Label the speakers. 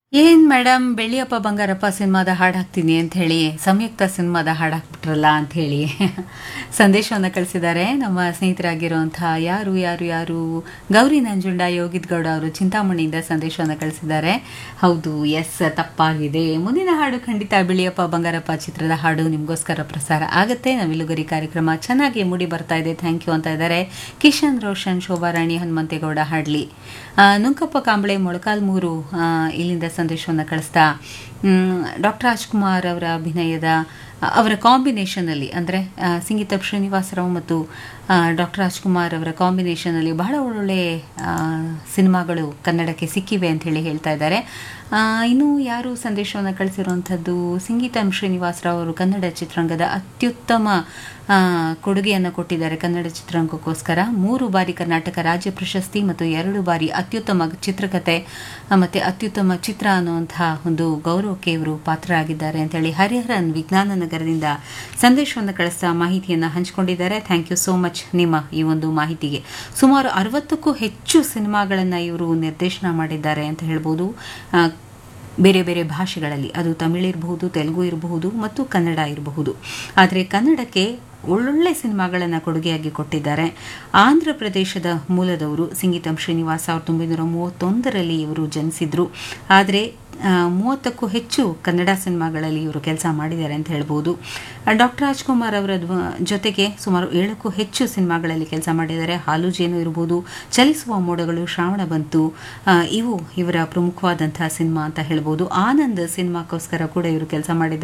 Speaker 1: ಏನ್ ಮೇಡಮ್ ಬೆಳ್ಳಿಯಪ್ಪ ಬಂಗಾರಪ್ಪ ಸಿನಿಮಾದ ಹಾಡು ಹಾಕ್ತೀನಿ ಅಂತ ಹೇಳಿ ಸಂಯುಕ್ತ ಸಿನಿಮಾದ ಹಾಡು ಹಾಕ್ಬಿಟ್ರಲ್ಲ ಅಂತ ಹೇಳಿ ಸಂದೇಶವನ್ನು ಕಳಿಸಿದ್ದಾರೆ ನಮ್ಮ ಸ್ನೇಹಿತರಾಗಿರುವಂತಹ ಯಾರು ಯಾರು ಯಾರು ಗೌರಿ ನಂಜುಂಡ ಯೋಗಿತ್ ಗೌಡ ಅವರು ಚಿಂತಾಮಣಿಯಿಂದ ಸಂದೇಶವನ್ನು ಕಳಿಸಿದ್ದಾರೆ ಹೌದು ಎಸ್ ತಪ್ಪಾಗಿದೆ ಮುಂದಿನ ಹಾಡು ಖಂಡಿತ ಬೆಳ್ಳಿಯಪ್ಪ ಬಂಗಾರಪ್ಪ ಚಿತ್ರದ ಹಾಡು ನಿಮಗೋಸ್ಕರ ಪ್ರಸಾರ ಆಗುತ್ತೆ ನವಿಲುಗರಿ ಕಾರ್ಯಕ್ರಮ ಚೆನ್ನಾಗಿ ಮೂಡಿ ಬರ್ತಾ ಇದೆ ಥ್ಯಾಂಕ್ ಯು ಅಂತ ಇದ್ದಾರೆ ಕಿಶನ್ ರೋಷನ್ ಶೋಭಾರಾಣಿ ಹನುಮಂತೇಗೌಡ ಹಾಡ್ಲಿ ಆ, ನುಂಕಪ್ಪ ಕಾಂಬಳೆ ಮೊಳಕಾಲ್ಮೂರು ಆ, ಇಲ್ಲಿಂದ ಸಂದೇಶವನ್ನು ಕಳಿಸ್ತಾ ಡಾಕ್ಟರ್ ರಾಜ್ಕುಮಾರ್ ಅವರ ಅಭಿನಯದ ಅವರ ಕಾಂಬಿನೇಷನಲ್ಲಿ ಅಂದರೆ ಸಂಗೀತ ಶ್ರೀನಿವಾಸರಾವ್ ಮತ್ತು ಡಾಕ್ಟರ್ ರಾಜ್ಕುಮಾರ್ ಅವರ ಕಾಂಬಿನೇಷನಲ್ಲಿ ಬಹಳ ಒಳ್ಳೊಳ್ಳೆ ಆ, ಸಿನಿಮಾಗಳು ಕನ್ನಡಕ್ಕೆ ಸಿಕ್ಕಿವೆ ಅಂತ ಹೇಳಿ ಹೇಳ್ತಾ ಇದ್ದಾರೆ ಆ, ಇನ್ನು ಯಾರು ಸಂದೇಶವನ್ನು ಕಳಿಸಿರುವಂಥದ್ದು ಸಂಗೀತ ಶ್ರೀನಿವಾಸರಾವ್ ಅವರು ಕನ್ನಡ ಚಿತ್ರರಂಗದ ಅತ್ಯುತ್ತಮ ಆ, ಕೊಡುಗೆಯನ್ನು ಕೊಟ್ಟಿದ್ದಾರೆ ಕನ್ನಡ ಚಿತ್ರರಂಗಕ್ಕೋಸ್ಕರ ಮೂರು ಬಾರಿ ಕರ್ನಾಟಕ ರಾಜ್ಯ ಪ್ರಶಸ್ತಿ ಮತ್ತು ಎರಡು ಬಾರಿ ಅತ್ಯುತ್ತಮ ಚಿತ್ರಕಥೆ ಆ, ಮತ್ತೆ ಅತ್ಯುತ್ತಮ ಚಿತ್ರ ಅನ್ನುವಂತಹ ಒಂದು ಗೌರವಕ್ಕೆ ಇವರು ಪಾತ್ರರಾಗಿದ್ದಾರೆ ಅಂತೇಳಿ ಹರಿಹರನ್ ವಿಜ್ಞಾನ ನಗರದಿಂದ ಸಂದೇಶವನ್ನು ಕಳಿಸ್ತಾ ಮಾಹಿತಿಯನ್ನು ಹಂಚಿಕೊಂಡಿದ್ದಾರೆ ಥ್ಯಾಂಕ್ ಯು ಸೋ ಮಚ್ ನಿಮ್ಮ ಈ ಒಂದು ಮಾಹಿತಿಗೆ ಸುಮಾರು ಅರವತ್ತಕ್ಕೂ ಹೆಚ್ಚು ಸಿನಿಮಾಗಳನ್ನು ಇವರು ನಿರ್ದೇಶನ ಮಾಡಿದ್ದಾರೆ ಅಂತ ಹೇಳ್ಬೋದು ಆ, ಬೇರೆ ಬೇರೆ ಭಾಷೆಗಳಲ್ಲಿ ಅದು ತಮಿಳು ಇರಬಹುದು ತೆಲುಗು ಇರಬಹುದು ಮತ್ತು ಕನ್ನಡ ಇರಬಹುದು ಆದರೆ ಕನ್ನಡಕ್ಕೆ ಒಳ್ಳೊಳ್ಳೆ ಸಿನಿಮಾಗಳನ್ನು ಕೊಡುಗೆಯಾಗಿ ಕೊಟ್ಟಿದ್ದಾರೆ ಆಂಧ್ರ ಪ್ರದೇಶದ ಮೂಲದವರು ಸಂಗೀತಂ ಶ್ರೀನಿವಾಸ ಸಾವಿರದ ಒಂಬೈನೂರ ಮೂವತ್ತೊಂದರಲ್ಲಿ ಇವರು ಜನಿಸಿದ್ರು ಆದರೆ ಆ, ಮೂವತ್ತಕ್ಕೂ ಹೆಚ್ಚು ಕನ್ನಡ ಸಿನಿಮಾಗಳಲ್ಲಿ ಇವರು ಕೆಲಸ ಮಾಡಿದ್ದಾರೆ ಅಂತ ಹೇಳ್ಬೋದು ಡಾಕ್ಟರ್ ರಾಜ್ಕುಮಾರ್ ಅವರ ಧ್ವ- ಜೊತೆಗೆ ಸುಮಾರು ಏಳಕ್ಕೂ ಹೆಚ್ಚು ಸಿನಿಮಾಗಳಲ್ಲಿ ಕೆಲಸ ಮಾಡಿದ್ದಾರೆ ಹಾಲು ಜೇನು ಇರ್ಬೋದು ಚಲಿಸುವ ಮೋಡಗಳು ಶ್ರಾವಣ ಬಂತು ಆ, ಇವು ಇವರ ಪ್ರಮುಖವಾದಂತಹ ಸಿನಿಮಾ ಅಂತ ಹೇಳ್ಬೋದು ಆನಂದ್ ಸಿನಿಮಾಕ್ಕೋಸ್ಕರ ಕೂಡ ಇವರು ಕೆಲಸ ಮಾಡಿದ್ದಾರೆ